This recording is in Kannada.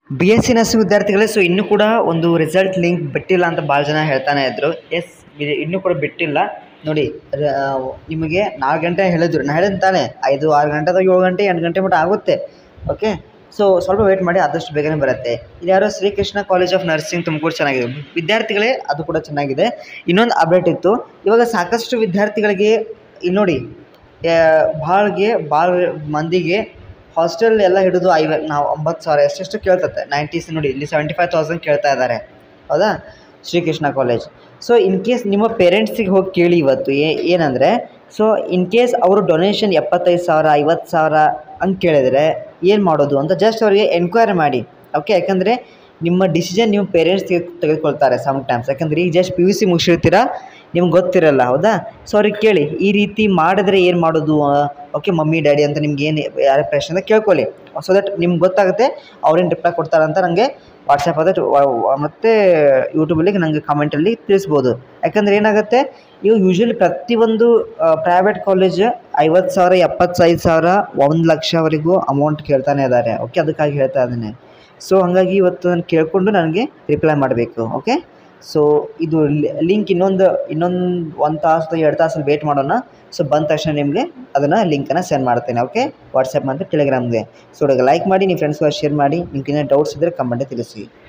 ಬಿ ಎಸ್ ಸಿ ನರ್ಸಿಂಗ್ ವಿದ್ಯಾರ್ಥಿಗಳೇ ಸೊ ಇನ್ನೂ ಕೂಡ ಒಂದು ರಿಸಲ್ಟ್ ಲಿಂಕ್ ಬಿಟ್ಟಿಲ್ಲ ಅಂತ ಭಾಳ ಜನ ಹೇಳ್ತಾನೆ ಇದ್ದರು ಎಸ್ ಇನ್ನೂ ಕೂಡ ಬಿಟ್ಟಿಲ್ಲ ನೋಡಿ ರ- ನಿಮಗೆ ನಾಲ್ಕು ಗಂಟೆ ಹೇಳಿದ್ರು ನಾ ಹೇಳಿದ ತಾನೆ ಐದು ಆರು ಗಂಟೆದಾಗ ಏಳು ಗಂಟೆ ಎಂಟು ಗಂಟೆ ಮಟ್ಟ ಆಗುತ್ತೆ ಓಕೆ ಸೊ ಸ್ವಲ್ಪ ವೆಯ್ಟ್ ಮಾಡಿ ಆದಷ್ಟು ಬೇಗನೆ ಬರುತ್ತೆ ಇದು ಯಾರೋ Srikrishna college of nursing Tumakuru ಚೆನ್ನಾಗಿದೆ ವಿದ್ಯಾರ್ಥಿಗಳೇ ಅದು ಕೂಡ ಚೆನ್ನಾಗಿದೆ ಇನ್ನೊಂದು ಅಪ್ಡೇಟ್ ಇತ್ತು ಇವಾಗ ಸಾಕಷ್ಟು ವಿದ್ಯಾರ್ಥಿಗಳಿಗೆ ಇಲ್ಲಿ ನೋಡಿ ಭಾಳಗೆ ಭಾಳ ಮಂದಿಗೆ ಹಾಸ್ಟೆಲ್ ಎಲ್ಲ ಹಿಡಿದು ಐವ ನಾವು ಒಂಬತ್ತು ಸಾವಿರ ಎಷ್ಟೆಷ್ಟು ಕೇಳ್ತತೆ ನೈಂಟೀಸ್ ನೋಡಿ ಇಲ್ಲಿ ಸೆವೆಂಟಿ ಫೈವ್ ತೌಸಂಡ್ ಕೇಳ್ತಾ ಇದ್ದಾರೆ ಹೌದಾ Srikrishna college so in case ನಿಮ್ಮ ಪೇರೆಂಟ್ಸಿಗೆ ಹೋಗಿ ಕೇಳಿ ಇವತ್ತು ಏ ಏನಂದರೆ ಸೊ ಇನ್ ಕೇಸ್ ಅವರು ಡೊನೇಷನ್ ಎಪ್ಪತ್ತೈದು ಸಾವಿರ ಐವತ್ತು ಸಾವಿರ ಹಂಗೆ ಕೇಳಿದರೆ ಏನು ಮಾಡೋದು ಅಂತ ಜಸ್ಟ್ ಅವರಿಗೆ ಎನ್ಕ್ವೈರಿ ಮಾಡಿ ಓಕೆ ಯಾಕಂದರೆ ನಿಮ್ಮ ಡಿಸಿಷನ್ ನಿಮ್ಮ ಪೇರೆಂಟ್ಸ್ ತೆಗೆದುಕೊಳ್ತಾರೆ ಸಮ್ ಟೈಮ್ಸ್ ಯಾಕಂದರೆ ಈಗ ಜಸ್ಟ್ ಪಿ ಯು ಸಿ ಮುಗಿಸಿರ್ತೀರ ನಿಮ್ಗೆ ಗೊತ್ತಿರಲ್ಲ ಹೌದಾ ಸೊ ಅವ್ರಿಗೆ ಕೇಳಿ ಈ ರೀತಿ ಮಾಡಿದ್ರೆ ಏನು ಮಾಡೋದು ಓಕೆ ಮಮ್ಮಿ ಡ್ಯಾಡಿ ಅಂತ ನಿಮ್ಗೆ ಏನು ಯಾರ ಪ್ರಶ್ನೆ ಅಂತ ಕೇಳ್ಕೊಳ್ಳಿ ಸೊ ದಟ್ ನಿಮ್ಗೆ ಗೊತ್ತಾಗುತ್ತೆ ಅವ್ರೇನು ರಿಪ್ಲೈ ಕೊಡ್ತಾರಂತ ನನಗೆ ವಾಟ್ಸಪ್ ಅದ ಮತ್ತು ಯೂಟ್ಯೂಬಲ್ಲಿ ನನಗೆ ಕಮೆಂಟಲ್ಲಿ ತಿಳಿಸ್ಬೋದು ಯಾಕಂದ್ರೆ ಏನಾಗುತ್ತೆ ಇವು ಯೂಶ್ವಲಿ ಪ್ರತಿಯೊಂದು ಪ್ರೈವೇಟ್ ಕಾಲೇಜ್ ಐವತ್ತು ಸಾವಿರ ಎಪ್ಪತ್ತೈದು ಸಾವಿರ ಒಂದು ಲಕ್ಷವರೆಗೂ ಅಮೌಂಟ್ ಕೇಳ್ತಾನೆ ಇದ್ದಾರೆ ಓಕೆ ಅದಕ್ಕಾಗಿ ಹೇಳ್ತಾ ಇದ್ದೇನೆ ಸೊ ಹಾಗಾಗಿ ಇವತ್ತು ನಾನು ಕೇಳಿಕೊಂಡು ನನಗೆ ರಿಪ್ಲೈ ಮಾಡಬೇಕು ಓಕೆ ಸೊ ಇದು ಲಿಂಕ್ ಇನ್ನೊಂದು ಇನ್ನೊಂದು ಒಂದು ತಾಸು ಎರಡು ತಾಸಲ್ಲಿ ವೇಟ್ ಮಾಡೋಣ ಸೊ ಬಂದ ತಕ್ಷಣ ನಿಮಗೆ ಅದನ್ನು ಲಿಂಕನ್ನು ಸೆಂಡ್ ಮಾಡ್ತೇನೆ ಓಕೆ ವಾಟ್ಸಪ್ ಮತ್ತು ಟೆಲಿಗ್ರಾಮ್ಗೆ ಸೊ ಲೈಕ್ ಮಾಡಿ ನಿಮ್ಮ ಫ್ರೆಂಡ್ಸ್ಗೆ ಶೇರ್ ಮಾಡಿ ನಿಮ್ಗೆ ಏನಾದ್ರು ಡೌಟ್ಸ್ ಇದ್ದರೆ ಕಮೆಂಟೇ ತಿಳಿಸಿ